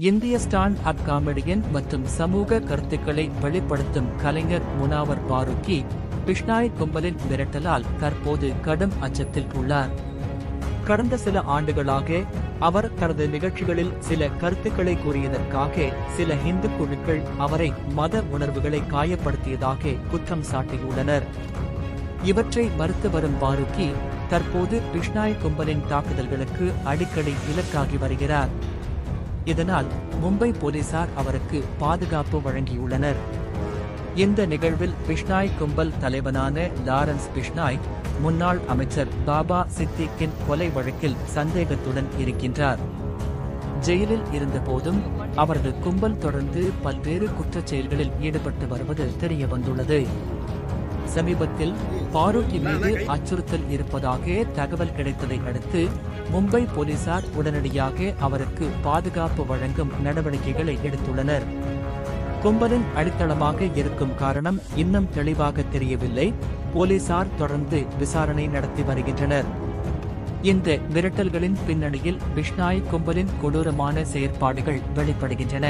இந்திய stand up comedian மற்றும் சமூக கருத்துக்களை வெளிப்படுத்தும் கலைஞர் முனாவர் பாருக்கி பிஷ்னாய் கும்பலின் மிரட்டலால் தற்போது கடும் அச்சத்தில் உள்ளார் கடந்த சில ஆண்டுகளாக அவர் தனது நிகழ்ச்சிகளில் சில கருத்துக்களை கூறியதற்காக சில இந்து குழுக்கள் அவரை மத உணர்வுகளை காயப்படுத்தியதாக குற்றம் சாட்டியுள்ளனர் இவற்றை மறுத்து வரும் பாருக்கி தற்போது பிஷ்னாய் கும்பலின் தாக்குதல்களுக்கு அடிக்கடி இலக்காகி வருகிறார் இதனால் மும்பை போலீசார் அவருக்கு பாதுகாப்பு வழங்கியுள்ளனர் இந்த நிகழ்வில் பிஷ்னாய் கும்பல் தலைவனான லாரன்ஸ் பிஷ்னாய் முன்னாள் அமைச்சர் பாபா சித்திக்கின் கொலை வழக்கில் சந்தேகத்துடன் இருக்கின்றார் ஜெயிலில் இருந்தபோதும் அவரது கும்பல் தொடர்ந்து பல்வேறு குற்றச் செயல்களில் ஈடுபட்டு வருவது தெரிய வந்துள்ளது சமீபத்தில் பாரூக்கி மீது அச்சுறுத்தல் இருப்பதாக தகவல் கிடைத்ததை அடுத்து மும்பை போலீசார் உடனடியாக அவருக்கு பாதுகாப்பு வழங்கும் நடவடிக்கைகளை எடுத்துள்ளனர் கும்பலின் அடித்தளமாக இருக்கும் காரணம் இன்னும் தெளிவாக தெரியவில்லை போலீசார் தொடர்ந்து விசாரணை நடத்தி வருகின்றனர் இந்த மிரட்டல்களின் பின்னணியில் பிஷ்னாய் கும்பலின் கொடூரமான செயற்பாடுகள் வெளிப்படுகின்றன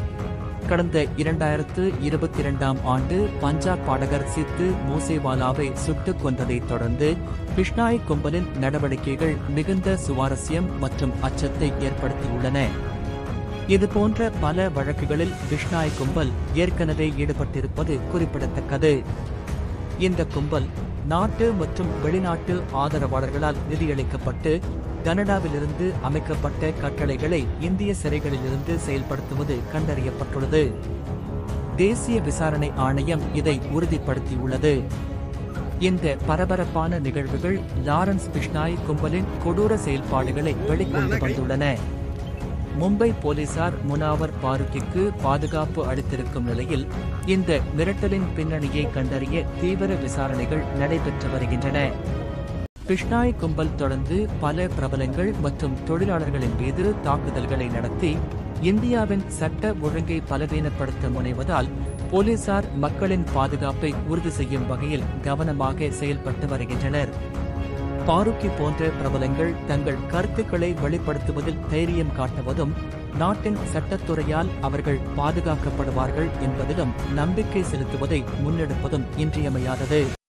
கடந்த இரண்டாயிரத்து இருபத்தி இரண்டாம் ஆண்டு பஞ்சாப் பாடகர் சித்து மூசேவாலாவை சுட்டுக் கொன்றதைத் தொடர்ந்து பிஷ்னாய் கும்பலின் நடவடிக்கைகள் மிகுந்த சுவாரஸ்யம் மற்றும் அச்சத்தை ஏற்படுத்தியுள்ளன இதுபோன்ற பல வழக்குகளில் பிஷ்னாய் கும்பல் ஏற்கனவே ஈடுபட்டிருப்பது குறிப்பிடத்தக்கது இந்த கும்பல் நாட்டு மற்றும் வெளிநாட்டு ஆதரவாளர்களால் நிதியளிக்கப்பட்டு கனடாவிலிருந்து அமைக்கப்பட்ட கட்டளைகளை இந்திய சிறைகளிலிருந்து செயல்படுத்துவது கண்டறியப்பட்டுள்ளது தேசிய விசாரணை ஆணையம் இதை உறுதிப்படுத்தியுள்ளது இந்த பரபரப்பான நிகழ்வுகள் லாரன்ஸ் பிஷ்னாய் கும்பலின் கொடூர செயல்பாடுகளை வெளிக்கொண்டு வந்துள்ளன மும்பை போலீசார் முனாவர் பாருக்கிற்கு பாதுகாப்பு அளித்திருக்கும் நிலையில் இந்த மிரட்டலின் பின்னணியை கண்டறிய தீவிர விசாரணைகள் நடைபெற்று வருகின்றன பிஷ்னாய் கும்பல் தொடர்ந்து பல பிரபலங்கள் மற்றும் தொழிலாளர்களின் மீது தாக்குதல்களை நடத்தி இந்தியாவின் சட்ட ஒழுங்கை பலவீனப்படுத்த முனைவதால் போலீசார் மக்களின் பாதுகாப்பை உறுதி செய்யும் வகையில் கவனமாக செயல்பட்டு வருகின்றனர் பாருக்கி போன்ற பிரபலங்கள் தங்கள் கருத்துக்களை வெளிப்படுத்துவதில் தைரியம் காட்டுவதும் நாட்டின் சட்டத்துறையால் அவர்கள் பாதுகாக்கப்படுவார்கள் என்பதிலும் நம்பிக்கை செலுத்துவதை முன்னெடுப்பதும் இன்றியமையாதது